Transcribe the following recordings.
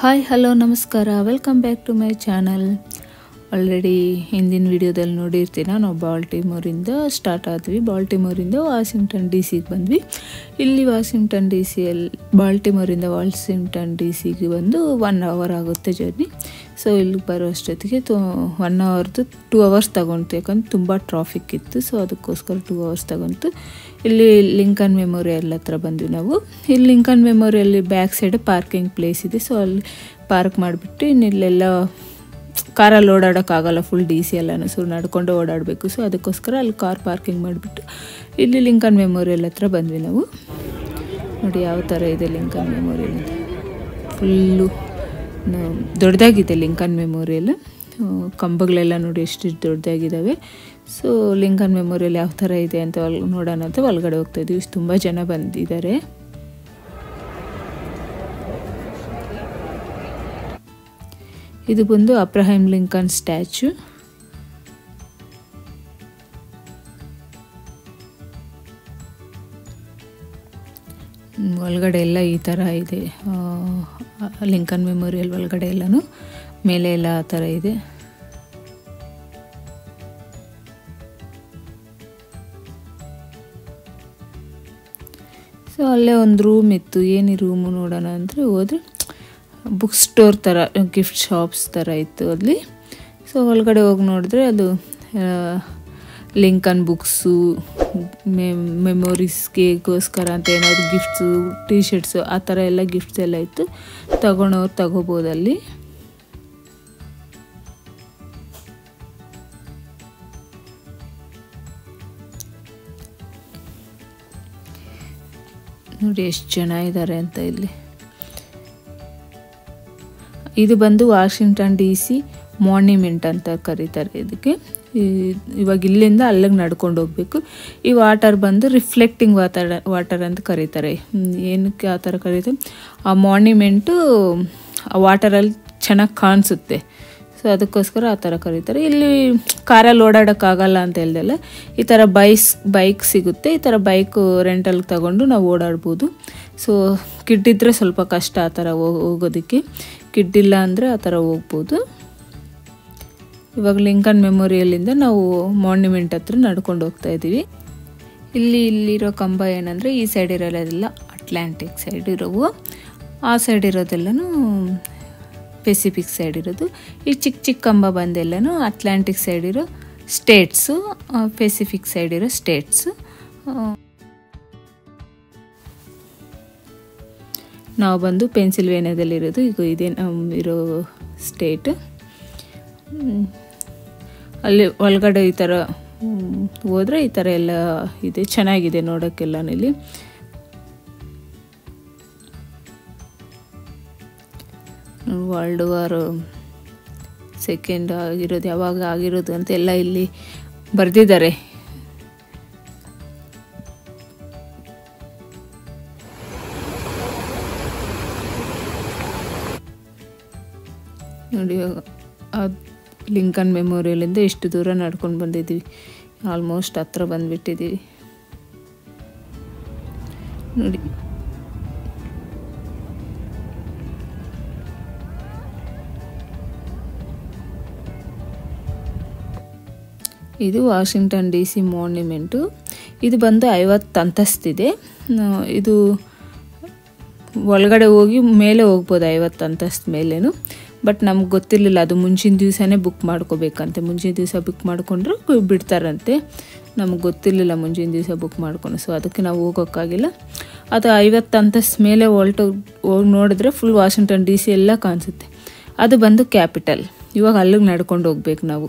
hi hello ನಮಸ್ಕಾರ welcome back to my channel already ಹಿಂದಿನ ವಿಡಿಯೋದಲ್ಲಿ ನೋಡಿರ್ತೀರ ನಾವು ಬಾಲ್ಟಿಮೋರಿಂದ ಸ್ಟಾರ್ಟ್ ಆದ್ವಿ ಬಾಲ್ಟಿಮೋರಿಂದ ವಾಷಿಂಗ್ಟನ್ ಡಿ ಸಿಗೆ ಬಂದ್ವಿ ಇಲ್ಲಿ ವಾಷಿಂಗ್ಟನ್ ಡಿ ಸಿಯಲ್ಲಿ ಬಾಲ್ಟಿಮೋರಿಂದ ವಾಷಿಂಗ್ಟನ್ ಡಿ ಸಿಗೆ ಬಂದು ಒನ್ ಅವರ್ ಆಗುತ್ತೆ ಜರ್ನಿ ಸೊ ಇಲ್ಲಿಗೆ ಬರೋ ಅಷ್ಟೊತ್ತಿಗೆ ತು ಒನ್ ಅವರ್ದು ಟೂ ಅವರ್ಸ್ ತಗೊಂತು ಯಾಕಂದ್ರೆ ತುಂಬ ಟ್ರಾಫಿಕ್ ಇತ್ತು ಸೊ ಅದಕ್ಕೋಸ್ಕರ ಟೂ ಅವರ್ಸ್ ತಗೊಂತು ಇಲ್ಲಿ ಲಿಂಕನ್ ಮೆಮೋರಿಯಲ್ ಹತ್ರ ಬಂದ್ವಿ ನಾವು ಇಲ್ಲಿ ಲಿಂಕನ್ ಮೆಮೋರಿಯಲ್ಲಿ ಬ್ಯಾಕ್ ಸೈಡ್ ಪಾರ್ಕಿಂಗ್ ಪ್ಲೇಸ್ ಇದೆ ಸೊ ಅಲ್ಲಿ ಪಾರ್ಕ್ ಮಾಡಿಬಿಟ್ಟು ಇನ್ನಿಲ್ಲೆಲ್ಲ ಕಾರಲ್ಲಿ ಓಡಾಡೋಕ್ಕಾಗಲ್ಲ ಫುಲ್ ಡಿ ಸಿ ಎಲ್ಲನೂ ಸೊ ನಡ್ಕೊಂಡು ಓಡಾಡಬೇಕು ಸೊ ಅದಕ್ಕೋಸ್ಕರ ಅಲ್ಲಿ ಕಾರ್ ಪಾರ್ಕಿಂಗ್ ಮಾಡಿಬಿಟ್ಟು ಇಲ್ಲಿ ಲಿಂಕನ್ ಮೆಮೋರಿಯಲ್ ಹತ್ರ ಬಂದ್ವಿ ನಾವು ನೋಡಿ ಯಾವ ಥರ ಇದೆ ಲಿಂಕನ್ ಮೆಮೋರಿಯಲ್ ಅಂತ ಫುಲ್ಲು ದೊಡ್ಡದಾಗಿದೆ ಲಿಂಕನ್ ಮೆಮೋರಿಯಲ್ ಕಂಬಗಳೆಲ್ಲ ನೋಡಿ ಎಷ್ಟು ದೊಡ್ಡದಾಗಿದ್ದಾವೆ ಸೊ ಲಿಂಕನ್ ಮೆಮೋರಿಯಲ್ ಯಾವ ಥರ ಇದೆ ಅಂತ ಒಲ್ ನೋಡೋಣ ಅಂತ ಒಳಗಡೆ ಹೋಗ್ತಾ ಇದ್ದೀವಿ ತುಂಬ ಜನ ಬಂದಿದ್ದಾರೆ ಇದು ಬಂದು ಅಬ್ರಹಾಂ ಲಿಂಕನ್ ಸ್ಟ್ಯಾಚು ಒಳಗಡೆ ಎಲ್ಲ ಈ ಥರ ಇದೆ ಲಿಂಕನ್ ಮೆಮೋರಿಯಲ್ ಒಳಗಡೆ ಎಲ್ಲನೂ ಮೇಲೆ ಎಲ್ಲ ಆ ಥರ ಇದೆ ಸೊ ಅಲ್ಲೇ ಒಂದು ರೂಮ್ ಇತ್ತು ಏನು ರೂಮು ನೋಡೋಣ ಅಂದರೆ ಹೋದ್ರೆ ಬುಕ್ ಸ್ಟೋರ್ ಥರ ಗಿಫ್ಟ್ ಶಾಪ್ಸ್ ಥರ ಇತ್ತು ಅಲ್ಲಿ ಸೊ ಒಳಗಡೆ ಹೋಗಿ ನೋಡಿದ್ರೆ ಅದು ಲಿಂಕನ್ ಬುಕ್ಸು ಮೆ ಮೆಮೊರೀಸ್ಗೆಗೋಸ್ಕರ ಅಂತ ಏನಾದರೂ ಗಿಫ್ಟ್ಸು ಟೀ ಶರ್ಟ್ಸು ಆ ಥರ ಎಲ್ಲ ಗಿಫ್ಟ್ಸ್ ಎಲ್ಲ ಇತ್ತು ತಗೊಳೋರು ತಗೋಬೋದು ಅಲ್ಲಿ ನೋಡಿ ಎಷ್ಟು ಜನ ಇದ್ದಾರೆ ಅಂತ ಇಲ್ಲಿ ಇದು ಬಂದು ವಾಷಿಂಗ್ಟನ್ ಡಿ ಸಿ ಮಾನ್ಯುಮೆಂಟ್ ಅಂತ ಕರೀತಾರೆ ಇದಕ್ಕೆ ಇವಾಗ ಇಲ್ಲಿಂದ ಅಲ್ಲಿಗೆ ನಡ್ಕೊಂಡು ಹೋಗಬೇಕು ಈ ವಾಟರ್ ಬಂದು ರಿಫ್ಲೆಕ್ಟಿಂಗ್ ವಾಟರ್ ವಾಟರ್ ಅಂತ ಕರೀತಾರೆ ಏನಕ್ಕೆ ಆ ಥರ ಕರೀತಾರೆ ಆ ಮಾನ್ಯುಮೆಂಟು ಆ ವಾಟರಲ್ಲಿ ಚೆನ್ನಾಗಿ ಕಾಣಿಸುತ್ತೆ ಸೊ ಅದಕ್ಕೋಸ್ಕರ ಆ ಥರ ಕರೀತಾರೆ ಇಲ್ಲಿ ಕಾರಲ್ಲಿ ಓಡಾಡೋಕ್ಕಾಗಲ್ಲ ಅಂತ ಹೇಳ್ದಲ್ಲ ಈ ಥರ ಬೈಸ್ ಬೈಕ್ ಸಿಗುತ್ತೆ ಈ ಥರ ಬೈಕು ರೆಂಟಲ್ಗೆ ತಗೊಂಡು ನಾವು ಓಡಾಡ್ಬೋದು ಸೊ ಕಿಡ್ಡಿದ್ರೆ ಸ್ವಲ್ಪ ಕಷ್ಟ ಆ ಥರ ಹೋಗೋದಕ್ಕೆ ಕಿಡ್ಡಿಲ್ಲ ಅಂದರೆ ಆ ಥರ ಹೋಗ್ಬೋದು ಇವಾಗ ಲಿಂಕನ್ ಮೆಮೋರಿಯಲಿಂದ ನಾವು ಮಾನ್ಯುಮೆಂಟ್ ಹತ್ರ ನಡ್ಕೊಂಡು ಹೋಗ್ತಾ ಇದ್ದೀವಿ ಇಲ್ಲಿ ಇಲ್ಲಿರೋ ಕಂಬ ಏನಂದರೆ ಈ ಸೈಡ್ ಇರೋದೆಲ್ಲ ಅಟ್ಲಾಂಟಿಕ್ ಸೈಡ್ ಇರೋವು ಆ ಸೈಡ್ ಇರೋದೆಲ್ಲನೂ ಪೆಸಿಫಿಕ್ ಸೈಡ್ ಇರೋದು ಈ ಚಿಕ್ಕ ಚಿಕ್ಕ ಕಂಬ ಬಂದೆಲ್ಲನೂ ಅಟ್ಲಾಂಟಿಕ್ ಸೈಡ್ ಇರೋ ಸ್ಟೇಟ್ಸು ಪೆಸಿಫಿಕ್ ಸೈಡ್ ಇರೋ ಸ್ಟೇಟ್ಸು ನಾವು ಬಂದು ಪೆನ್ಸಿಲ್ವೇನಿಯಾದಲ್ಲಿರೋದು ಈಗ ಇದೇ ಇರೋ ಸ್ಟೇಟ್ ಅಲ್ಲಿ ಒಳಗಡೆ ಈ ಥರ ಹೋದರೆ ಈ ಥರ ಎಲ್ಲ ಇದೆ ಚೆನ್ನಾಗಿದೆ ನೋಡೋಕ್ಕೆಲ್ಲ ಇಲ್ಲಿ ವರ್ಲ್ಡ್ ವಾರ್ ಸೆಕೆಂಡ್ ಆಗಿರೋದು ಯಾವಾಗ ಆಗಿರೋದು ಅಂತ ಎಲ್ಲ ಇಲ್ಲಿ ಬರೆದಿದ್ದಾರೆ ನೋಡಿ ಅದು ಲಿಂಕನ್ ಮೆಮೋರಿಯಲಿಂದ ಎಷ್ಟು ದೂರ ನಡ್ಕೊಂಡು ಬಂದಿದ್ದೀವಿ ಆಲ್ಮೋಸ್ಟ್ ಹತ್ರ ಬಂದುಬಿಟ್ಟಿದ್ದೀವಿ ನೋಡಿ ಇದು ವಾಷಿಂಗ್ಟನ್ ಡಿ ಸಿ ಮಾನ್ಯುಮೆಂಟು ಇದು ಬಂದು ಐವತ್ತು ಅಂತಸ್ತಿದೆ ಇದು ಒಳಗಡೆ ಹೋಗಿ ಮೇಲೆ ಹೋಗ್ಬೋದು ಐವತ್ತು ಅಂತಸ್ತು ಮೇಲೇನು ಬಟ್ ನಮ್ಗೆ ಗೊತ್ತಿರಲಿಲ್ಲ ಅದು ಮುಂಚಿನ ದಿವಸನೇ ಬುಕ್ ಮಾಡ್ಕೋಬೇಕಂತೆ ಮುಂಚಿನ ದಿವಸ ಬುಕ್ ಮಾಡಿಕೊಂಡ್ರೆ ಬಿಡ್ತಾರಂತೆ ನಮ್ಗೆ ಗೊತ್ತಿರಲಿಲ್ಲ ಮುಂಚಿನ ದಿವಸ ಬುಕ್ ಮಾಡ್ಕೊಂಡು ಸೊ ಅದಕ್ಕೆ ನಾವು ಹೋಗೋಕ್ಕಾಗಿಲ್ಲ ಅದು ಐವತ್ತು ಅಂತಸ್ತು ಮೇಲೆ ಹೊಲ್ಟು ಹೋಗಿ ನೋಡಿದ್ರೆ ಫುಲ್ ವಾಷಿಂಗ್ಟನ್ ಡಿ ಸಿ ಎಲ್ಲ ಕಾಣಿಸುತ್ತೆ ಅದು ಬಂದು ಕ್ಯಾಪಿಟಲ್ ಇವಾಗ ಅಲ್ಲಿಗೆ ನಡ್ಕೊಂಡು ಹೋಗ್ಬೇಕು ನಾವು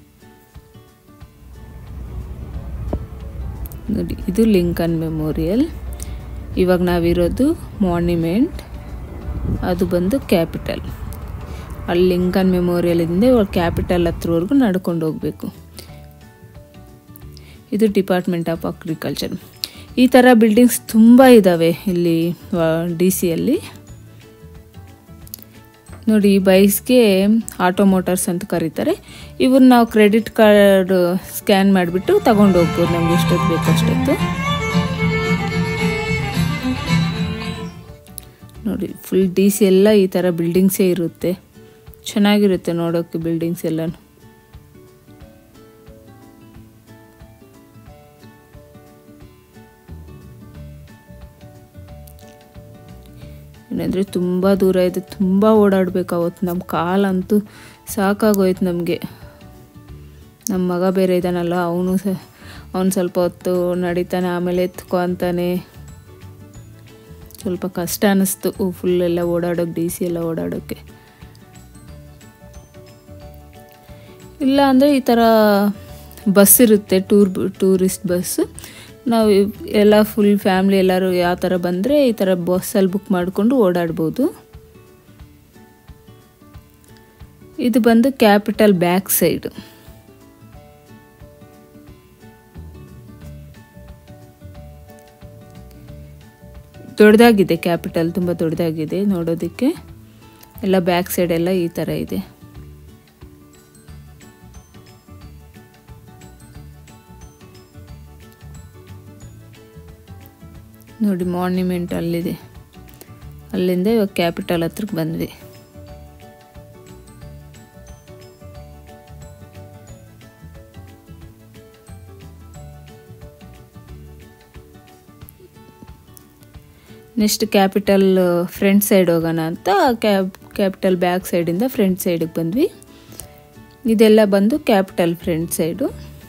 ನೋಡಿ ಇದು ಲಿಂಕನ್ ಮೆಮೋರಿಯಲ್ ಇವಾಗ ನಾವಿರೋದು ಮಾನ್ಯುಮೆಂಟ್ ಅದು ಬಂದು ಕ್ಯಾಪಿಟಲ್ ಅಲ್ಲಿ ಲಿಂಕನ್ ಮೆಮೋರಿಯಲಿಂದ ಇವಾಗ ಕ್ಯಾಪಿಟಲ್ ಹತ್ರವರೆಗೂ ನಡ್ಕೊಂಡು ಹೋಗಬೇಕು ಇದು ಡಿಪಾರ್ಟ್ಮೆಂಟ್ ಆಫ್ ಅಗ್ರಿಕಲ್ಚರ್ ಈ ಥರ ಬಿಲ್ಡಿಂಗ್ಸ್ ತುಂಬ ಇದ್ದಾವೆ ಇಲ್ಲಿ ಡಿ ಸಿಯಲ್ಲಿ ನೋಡಿ ಈ ಬೈಕ್ಸ್ಗೆ ಆಟೋ ಮೋಟಾರ್ಸ್ ಅಂತ ಕರೀತಾರೆ ಇವನ್ನ ನಾವು ಕ್ರೆಡಿಟ್ ಕಾರ್ಡ್ ಸ್ಕ್ಯಾನ್ ಮಾಡಿಬಿಟ್ಟು ತಗೊಂಡು ಹೋಗ್ಬೋದು ನಮ್ಗೆ ಎಷ್ಟೊತ್ತು ಬೇಕಷ್ಟೊತ್ತು ನೋಡಿ ಫುಲ್ ಡಿ ಸಿ ಎಲ್ಲ ಈ ಥರ ಬಿಲ್ಡಿಂಗ್ಸೇ ಇರುತ್ತೆ ಚೆನ್ನಾಗಿರುತ್ತೆ ನೋಡೋಕ್ಕೆ ಬಿಲ್ಡಿಂಗ್ಸ್ ಎಲ್ಲನೂ ಏನಂದರೆ ತುಂಬ ದೂರ ಇದೆ ತುಂಬ ಓಡಾಡಬೇಕು ಅವತ್ತು ನಮ್ಮ ಕಾಲಂತೂ ಸಾಕಾಗೋಯ್ತು ನಮಗೆ ನಮ್ಮ ಮಗ ಬೇರೆ ಇದ್ದಾನಲ್ಲ ಅವನು ಸ ಅವನು ಸ್ವಲ್ಪ ಹೊತ್ತು ನಡೀತಾನೆ ಆಮೇಲೆ ಎತ್ಕೊತಾನೆ ಸ್ವಲ್ಪ ಕಷ್ಟ ಅನ್ನಿಸ್ತು ಫುಲ್ ಎಲ್ಲ ಓಡಾಡೋಕೆ ಡಿ ಸಿ ಎಲ್ಲ ಓಡಾಡೋಕ್ಕೆ ಇಲ್ಲ ಅಂದರೆ ಈ ಥರ ಬಸ್ ಇರುತ್ತೆ ಟೂರ್ ಟೂರಿಸ್ಟ್ ಬಸ್ಸು ನಾವು ಎಲ್ಲ ಫುಲ್ ಫ್ಯಾಮ್ಲಿ ಎಲ್ಲರೂ ಯಾವ ಥರ ಬಂದರೆ ಈ ಥರ ಬಸ್ಸಲ್ಲಿ ಬುಕ್ ಮಾಡಿಕೊಂಡು ಓಡಾಡ್ಬೋದು ಇದು ಬಂದು ಕ್ಯಾಪಿಟಲ್ ಬ್ಯಾಕ್ ಸೈಡ್ ದೊಡ್ಡದಾಗಿದೆ ಕ್ಯಾಪಿಟಲ್ ತುಂಬ ದೊಡ್ಡದಾಗಿದೆ ನೋಡೋದಕ್ಕೆ ಎಲ್ಲ ಬ್ಯಾಕ್ ಸೈಡ್ ಎಲ್ಲ ಈ ಥರ ಇದೆ ನೋಡಿ ಮಾನ್ಯುಮೆಂಟ್ ಅಲ್ಲಿದೆ ಅಲ್ಲಿಂದ ಇವಾಗ ಕ್ಯಾಪಿಟಲ್ ಹತ್ರಕ್ಕೆ ಬಂದ್ವಿ ನೆಕ್ಸ್ಟ್ ಕ್ಯಾಪಿಟಲ್ ಫ್ರಂಟ್ ಸೈಡ್ ಹೋಗೋಣ ಅಂತ ಕ್ಯಾಬ್ ಕ್ಯಾಪಿಟಲ್ ಬ್ಯಾಕ್ ಸೈಡಿಂದ ಫ್ರಂಟ್ ಸೈಡಿಗೆ ಬಂದ್ವಿ ಇದೆಲ್ಲ ಬಂದು ಕ್ಯಾಪಿಟಲ್ ಫ್ರಂಟ್ ಸೈಡು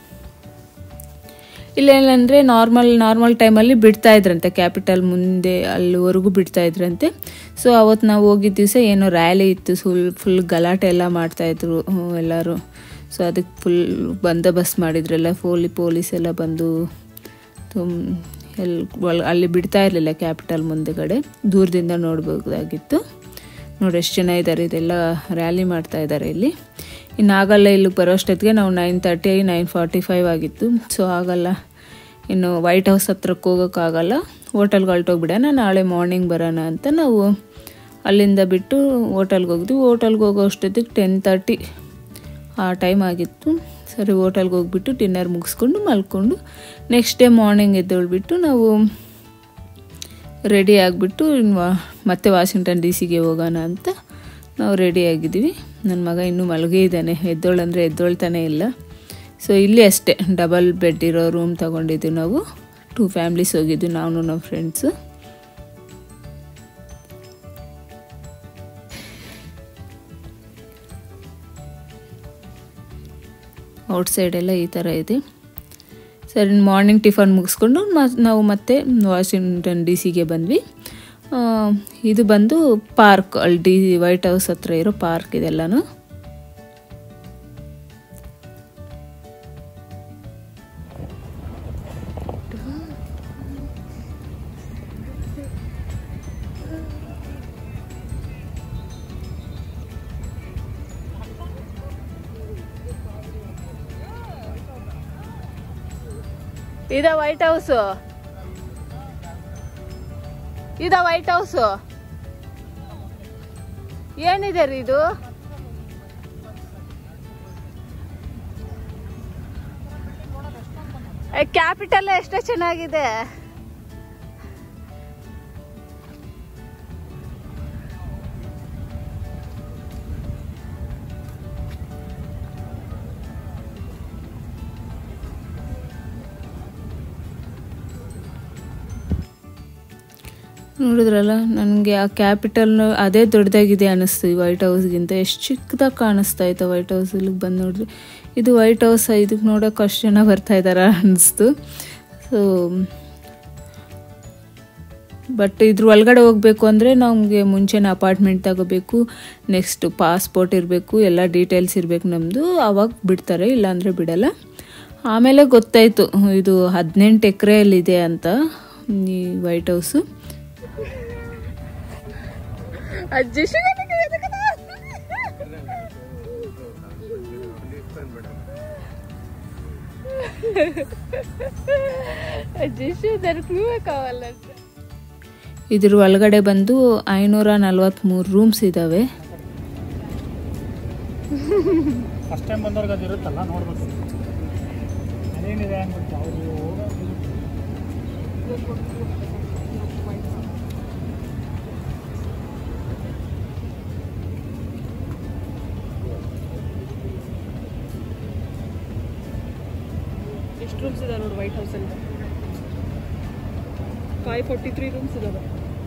ಇಲ್ಲೇನಂದರೆ ನಾರ್ಮಲ್ ನಾರ್ಮಲ್ ಟೈಮಲ್ಲಿ ಬಿಡ್ತಾ ಇದ್ರಂತೆ ಕ್ಯಾಪಿಟಲ್ ಮುಂದೆ ಅಲ್ಲಿವರೆಗೂ ಬಿಡ್ತಾ ಇದ್ರಂತೆ ಸೊ ಅವತ್ತು ನಾವು ಹೋಗಿದ್ದ ದಿವಸ ಏನೋ ರ್ಯಾಲಿ ಇತ್ತು ಫುಲ್ ಫುಲ್ ಗಲಾಟೆ ಎಲ್ಲ ಮಾಡ್ತಾಯಿದ್ರು ಎಲ್ಲರೂ ಸೊ ಅದಕ್ಕೆ ಫುಲ್ ಬಂದೋಬಸ್ತ್ ಮಾಡಿದ್ರೆಲ್ಲ ಫೋಲಿ ಪೊಲೀಸ್ ಎಲ್ಲ ಬಂದು ತುಮ್ ಎಲ್ಲಿ ಒಳ ಅಲ್ಲಿ ಬಿಡ್ತಾ ಇರಲಿಲ್ಲ ಕ್ಯಾಪಿಟಲ್ ಮುಂದೆಗಡೆ ದೂರದಿಂದ ನೋಡ್ಬೋದಾಗಿತ್ತು ನೋಡಿ ಎಷ್ಟು ಜನ ಇದ್ದಾರೆ ಇದೆಲ್ಲ ರ್ಯಾಲಿ ಮಾಡ್ತಾ ಇದ್ದಾರೆ ಇಲ್ಲಿ ಇನ್ನು ಆಗಲ್ಲ ಇಲ್ಲಿಗೆ ಬರೋಷ್ಟೊತ್ತಿಗೆ ನಾವು nine thirty nine forty five ಆಗಿತ್ತು ಸೊ ಆಗಲ್ಲ ಇನ್ನು ವೈಟ್ ಹೌಸ್ ಹತ್ರಕ್ಕೆ ಹೋಗೋಕ್ಕಾಗಲ್ಲ ಹೋಟೆಲ್ಗೆ ಹೊರಟೋಗ್ಬಿಡೋಣ ನಾಳೆ ಮಾರ್ನಿಂಗ್ ಬರೋಣ ಅಂತ ನಾವು ಅಲ್ಲಿಂದ ಬಿಟ್ಟು ಹೋಟೆಲ್ಗೆ ಹೋಗಿದ್ವಿ ಹೋಟೆಲ್ಗೆ ಹೋಗೋ ಅಷ್ಟೊತ್ತಿಗೆ ಟೆನ್ ತರ್ಟಿ ಆ ಟೈಮ್ ಆಗಿತ್ತು ಸರಿ ಹೋಟೆಲ್ಗೆ ಹೋಗ್ಬಿಟ್ಟು ಡಿನ್ನರ್ ಮುಗಿಸ್ಕೊಂಡು ಮಲ್ಕೊಂಡು ನೆಕ್ಸ್ಟ್ ಡೇ ಮಾರ್ನಿಂಗ್ ಎದ್ದೇಳ್ಬಿಟ್ಟು ನಾವು ರೆಡಿ ಆಗಿಬಿಟ್ಟು ಮತ್ತೆ ವಾಷಿಂಗ್ಟನ್ ಡಿ ಸಿಗೆ ಹೋಗೋಣ ಅಂತ ನಾವು ರೆಡಿ ಆಗಿದ್ದೀವಿ ನನ್ನ ಮಗ ಇನ್ನೂ ಮಲಗೇ ಇದ್ದಾನೆ ಎದ್ದೋಳಂದರೆ ಎದ್ದೋಳ್ತಾನೆ ಇಲ್ಲ ಸೊ ಇಲ್ಲಿ ಅಷ್ಟೇ ಡಬಲ್ ಬೆಡ್ ಇರೋ ರೂಮ್ ತೊಗೊಂಡಿದ್ವಿ ನಾವು ಟೂ ಫ್ಯಾಮ್ಲೀಸ್ ಹೋಗಿದ್ವಿ ನಾವು ನಮ್ಮ ಫ್ರೆಂಡ್ಸು ಔಟ್ಸೈಡೆಲ್ಲ ಈ ಥರ ಇದೆ ಸರಿ ಮಾರ್ನಿಂಗ್ ಟಿಫನ್ ಮುಗಿಸ್ಕೊಂಡು ನಾವು ಮತ್ತೆ ವಾಷಿಂಗ್ಟನ್ ಡಿ ಸಿಗೆ ಬಂದ್ವಿ ಇದು ಬಂದು ಪಾರ್ಕ್ ಅಲ್ಲಿ ಡಿ ವೈಟ್ ಹೌಸ್ ಹತ್ರ ಇರೋ ಪಾರ್ಕ್ ಇದೆಲ್ಲನೂ ಇದ ವೈಟ್ ಹೌಸ್ ಇದ ವೈಟ್ ಹೌಸ್ ಏನಿದೆ ರೀ ಇದು ಕ್ಯಾಪಿಟಲ್ ಎಷ್ಟೋ ಚೆನ್ನಾಗಿದೆ ನೋಡಿದ್ರಲ್ಲ ನನಗೆ ಆ ಕ್ಯಾಪಿಟಲ್ ಅದೇ ದೊಡ್ಡದಾಗಿದೆ ಅನ್ನಿಸ್ತು ಈ ವೈಟ್ ಹೌಸ್ಗಿಂತ ಎಷ್ಟು ಚಿಕ್ಕದಾಗಿ ಕಾಣಿಸ್ತಾ ಇತ್ತು ವೈಟ್ ಹೌಸ್ ಇಲ್ಲಿಗೆ ಬಂದು ನೋಡಿದ್ರೆ ಇದು ವೈಟ್ ಹೌಸ್ ಇದಕ್ಕೆ ನೋಡೋಕೆ ಅಷ್ಟು ಜನ ಬರ್ತಾ ಇದ್ದಾರೆ ಅನ್ನಿಸ್ತು ಸೊ ಬಟ್ ಇದ್ರ ಒಳಗಡೆ ಹೋಗಬೇಕು ಅಂದರೆ ನಮಗೆ ಮುಂಚೆನೇ ಅಪಾರ್ಟ್ಮೆಂಟ್ ತಗೋಬೇಕು ನೆಕ್ಸ್ಟ್ ಪಾಸ್ಪೋರ್ಟ್ ಇರಬೇಕು ಎಲ್ಲ ಡೀಟೇಲ್ಸ್ ಇರಬೇಕು ನಮ್ಮದು ಆವಾಗ ಬಿಡ್ತಾರೆ ಇಲ್ಲಾಂದರೆ ಬಿಡಲ್ಲ ಆಮೇಲೆ ಗೊತ್ತಾಯಿತು ಇದು ಹದಿನೆಂಟು ಎಕರೆಯಲ್ಲಿದೆ ಅಂತ ಈ ವೈಟ್ ಹೌಸು ಅಜ್ಜಿ ಇದ್ರ ಒಳಗಡೆ ಬಂದು ಐನೂರ ನಲ್ವತ್ತ್ಮೂರು ರೂಮ್ಸ್ ಇದ್ದಾವೆ ಫಸ್ಟ್ ಟೈಮ್ ಬಂದವ್ರಿಗೆ ಅದು ಇರುತ್ತಲ್ಲ ನೋಡ್ಬೇಕು ಅದೇನಿದೆ ಅಂದ್ಬಿಟ್ಟು ಅವರು ಎಷ್ಟು ರೂಮ್ಸ್ ಇದೆ ನೋಡಿ ವೈಟ್ ಹೌಸಲ್ಲಿ ಫೈವ್ ಫೋರ್ಟಿ ತ್ರೀ ರೂಮ್ಸ್ ಇದಾವೆ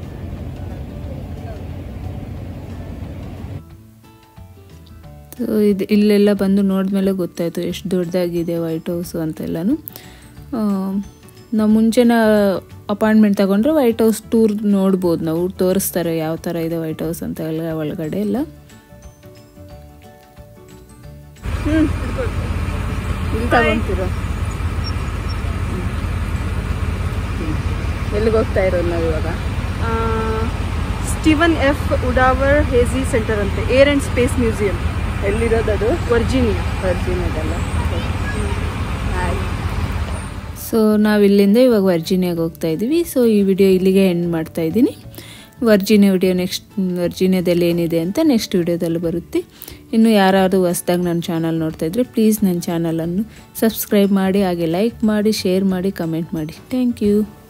ಸೊ ಇದು ಇಲ್ಲೆಲ್ಲ ಬಂದು ನೋಡಿದ್ಮೇಲೆ ಗೊತ್ತಾಯಿತು ಎಷ್ಟು ದೊಡ್ಡದಾಗಿದೆ ವೈಟ್ ಹೌಸು ಅಂತೆಲ್ಲನೂ ನಾವು ಮುಂಚೆನ ಅಪಾಯಿಂಟ್ಮೆಂಟ್ ತಗೊಂಡ್ರೆ ವೈಟ್ ಹೌಸ್ ಟೂರ್ ನೋಡ್ಬೋದು ನಾವು ತೋರಿಸ್ತಾರೆ ಯಾವ ಥರ ಇದೆ ವೈಟ್ ಹೌಸ್ ಅಂತ ಎಲ್ಲ ಒಳಗಡೆ ಎಲ್ಲ ಇಲ್ಲಿ ತಗೊಂತೀರ ಎಲ್ಲಿಗೆ ಹೋಗ್ತಾ ಇರೋದು ನಾವು ಇವಾಗ Steven F Udvar Hazy Center ಅಂತೆ ಏರ್ ಆ್ಯಂಡ್ ಸ್ಪೇಸ್ ಮ್ಯೂಸಿಯಂ ಎಲ್ಲಿರೋದು ಅದು ವರ್ಜಿನಿಯಾ ವರ್ಜಿನಿಯಾದಲ್ಲ ಸೊ ನಾವು ಇಲ್ಲಿಂದ ಇವಾಗ ವರ್ಜಿನಿಯಾಗೆ ಹೋಗ್ತಾ ಇದ್ದೀವಿ ಸೊ ಈ ವಿಡಿಯೋ ಇಲ್ಲಿಗೆ ಎಂಡ್ ಮಾಡ್ತಾ ಇದ್ದೀನಿ ವರ್ಜಿನಿಯಾ ವಿಡಿಯೋ ನೆಕ್ಸ್ಟ್ ವರ್ಜಿನಿಯಾದಲ್ಲಿ ಏನಿದೆ ಅಂತ ನೆಕ್ಸ್ಟ್ ವಿಡಿಯೋದಲ್ಲಿ ಬರುತ್ತೆ ಇನ್ನು ಯಾರಾದರೂ ಹೊಸ್ದಾಗಿ ನನ್ನ ಚಾನಲ್ ನೋಡ್ತಾ ಇದ್ರೆ ಪ್ಲೀಸ್ ನನ್ನ ಚಾನಲನ್ನು ಸಬ್ಸ್ಕ್ರೈಬ್ ಮಾಡಿ ಹಾಗೆ ಲೈಕ್ ಮಾಡಿ ಶೇರ್ ಮಾಡಿ ಕಮೆಂಟ್ ಮಾಡಿ ಥ್ಯಾಂಕ್ ಯು